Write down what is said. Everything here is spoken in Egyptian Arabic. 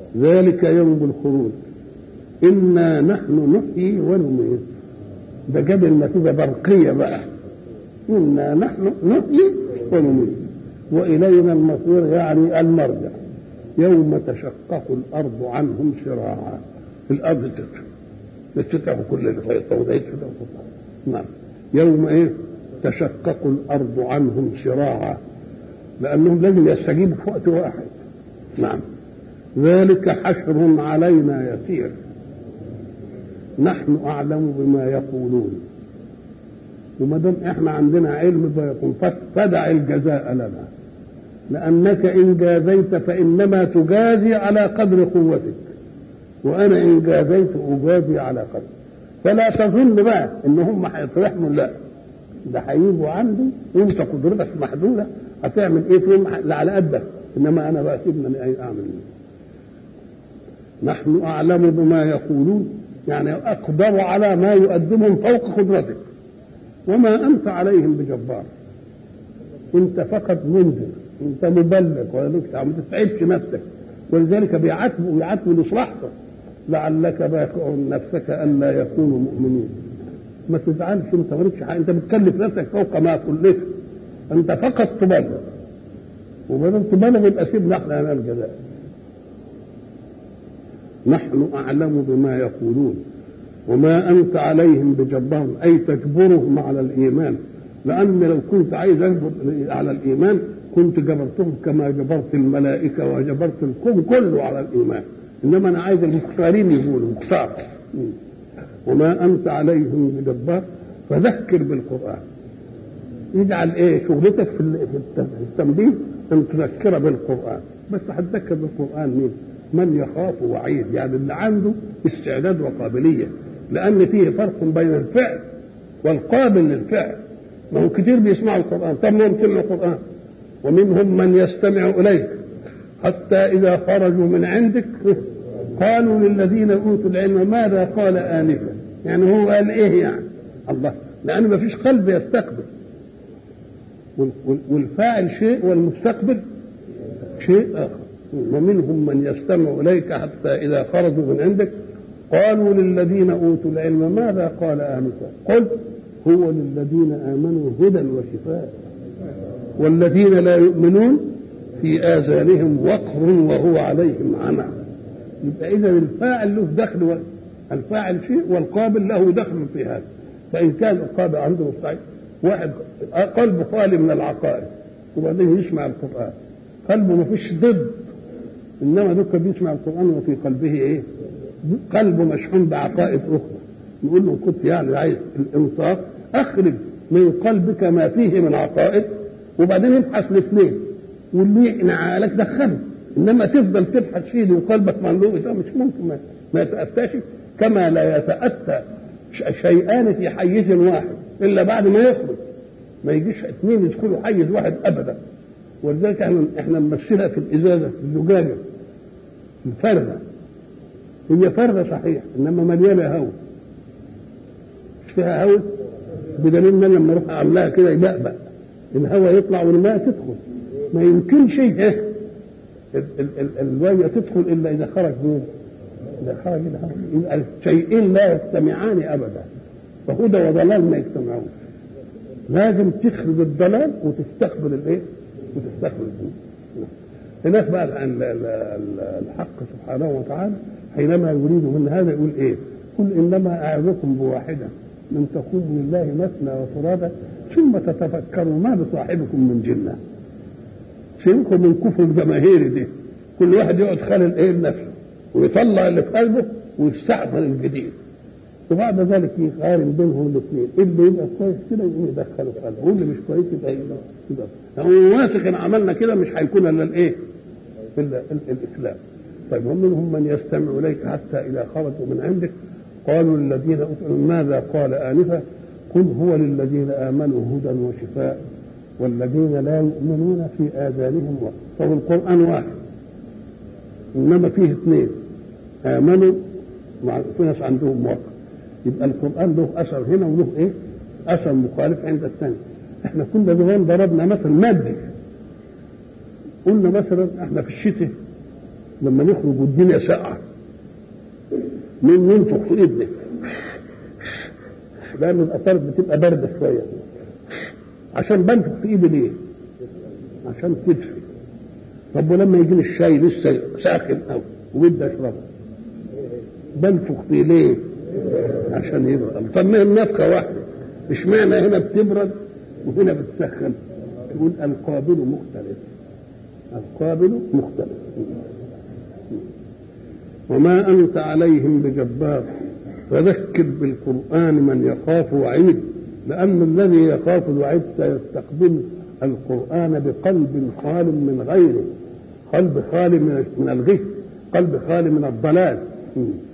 ذلك يوم الخروج إنا نحن نحيي ونميت ده جاب النتيجة برقية بقى إنا نحن نحيي ونميت وإلينا المصير يعني المرجع يوم تشقق الأرض عنهم شراعا الأرض تتفتح كل اللي نعم يوم إيه تشقق الأرض عنهم شراعا لأنهم لازم يستجيبوا في وقت واحد نعم ذلك حشر علينا يسير نحن أعلم بما يقولون وما دام احنا عندنا علم فيقول فدع الجزاء لنا لأنك إن جازيت فإنما تجازي على قدر قوتك وأنا إن جازيت أجازي على قدر فلا تظن بقى إن هم هيترحموا لا ده هيجوا عندي وأنت قدرتك محدودة هتعمل إيه فيهم على قدك إنما أنا بقى سيبني أعمل إيه نحن أعلم بما يقولون يعني أقدر على ما يقدمهم فوق قدرتك وما أنت عليهم بجبار أنت فقط منذر أنت مبلغ ولا لك ما تتعبش نفسك ولذلك بيعاتبوا بيعاتبوا لصلاحك لعلك باخع نفسك ألا يكونوا مؤمنين ما تزعلش أنت مالكش حاجة أنت بتكلف نفسك فوق ما كلفت أنت فقط تبلغ وما دام تبلغ يبقى سيبنا احنا على الجزاء نحن أعلم بما يقولون وما أنت عليهم بجبار أي تجبرهم على الإيمان لأن لو كنت عايز أجبر على الإيمان كنت جبرتهم كما جبرت الملائكة وجبرت الكون كله على الإيمان إنما أنا عايز المختارين يقولوا مختار وما أنت عليهم بجبار فذكر بالقرآن يجعل إيه شغلتك في التنبيه أن تذكر بالقرآن بس هتذكر بالقرآن مين؟ من يخاف وعيد يعني اللي عنده استعداد وقابلية لأن فيه فرق بين الفعل والقابل للفعل ما هو كتير بيسمعوا القرآن طب ما يمكن القرآن ومنهم من يستمع إليك حتى إذا خرجوا من عندك قالوا للذين أوتوا العلم ماذا قال آنفا يعني هو قال إيه يعني الله لأن ما فيش قلب يستقبل والفاعل شيء والمستقبل شيء آخر ومنهم من يستمع إليك حتى إذا خرجوا من عندك قالوا للذين أوتوا العلم ماذا قال آنفا قل هو للذين آمنوا هدى وشفاء والذين لا يؤمنون في آذانهم وقر وهو عليهم عمى يبقى إذا الفاعل له دخل الفاعل شيء والقابل له دخل في هذا فإن كان القابل عنده مستعد واحد قلبه خالي من العقائد وبعدين يسمع القرآن قلبه ما فيش ضد انما دوك بيسمع القران وفي قلبه ايه؟ قلبه مشحون بعقائد اخرى نقول له كنت يعني عايز الانصاف اخرج من قلبك ما فيه من عقائد وبعدين ابحث الاثنين واللي يقنع عقلك دخله انما تفضل تبحث فيه وقلبك مملوء ده مش ممكن ما, ما يتاتاش كما لا يتاتى شيئان في حيز واحد الا بعد ما يخرج ما يجيش اثنين يدخلوا حيز واحد ابدا ولذلك احنا احنا نمثلها في الازازه الزجاجه الفرده هي فرده صحيح انما مليانه هواء مش فيها هواء بدليل ان لما اروح اعملها كده يبقبق الهواء يطلع والماء تدخل ما يمكنش ايه الميه تدخل الا اذا خرج مين؟ اذا خرج الهواء يبقى الشيئين لا يجتمعان ابدا فهدى وضلال ما يجتمعون لازم تخرج الضلال وتستقبل الايه؟ وتستقبل الدين هناك بقى الحق سبحانه وتعالى حينما يريد من هذا يقول ايه؟ قل انما اعظكم بواحده من تقوموا لله مثنى وفرادا ثم تتفكروا ما بصاحبكم من جنه سيبكم من كفر الجماهير دي كل واحد يقعد خالل ايه لنفسه ويطلع اللي في قلبه ويستعمل الجديد وبعد ذلك يقارن بينهم الاثنين اللي يبقى كويس كده يقوم يدخله في قلبه واللي مش كويس يبقى يبقى هو واثق ان عملنا كده مش هيكون الا الايه؟ الا الاسلام طيب ومنهم من يستمع اليك حتى اذا خرجوا من عندك قالوا للذين اوتوا ماذا قال انفا قل هو للذين امنوا هدى وشفاء والذين لا يؤمنون في اذانهم وقت طب القران واحد انما فيه اثنين امنوا في ناس عندهم وقت يبقى القران له اثر هنا وله ايه؟ اثر مخالف عند الثاني احنا كنا زمان ضربنا مثل مادي قلنا مثلا احنا في الشتاء لما نخرج والدنيا ساقعه مين ننفخ في ايدنا لان الاطارب بتبقى بارده شويه عشان بنفخ في ايدي ليه؟ عشان تدفي طب ولما يجيني الشاي لسه ساخن قوي وبدي اشربه بنفخ فيه ليه؟ عشان يبرد طب ما هي النفخه واحده اشمعنى هنا بتبرد وهنا بتسخن تقول القابل مختلف القابل مختلف وما أنت عليهم بجبار فذكر بالقرآن من يخاف وعيد لأن الذي يخاف الوعيد سيستقبل القرآن بقلب خال من غيره قلب خالي من من الغي قلب خالي من الضلال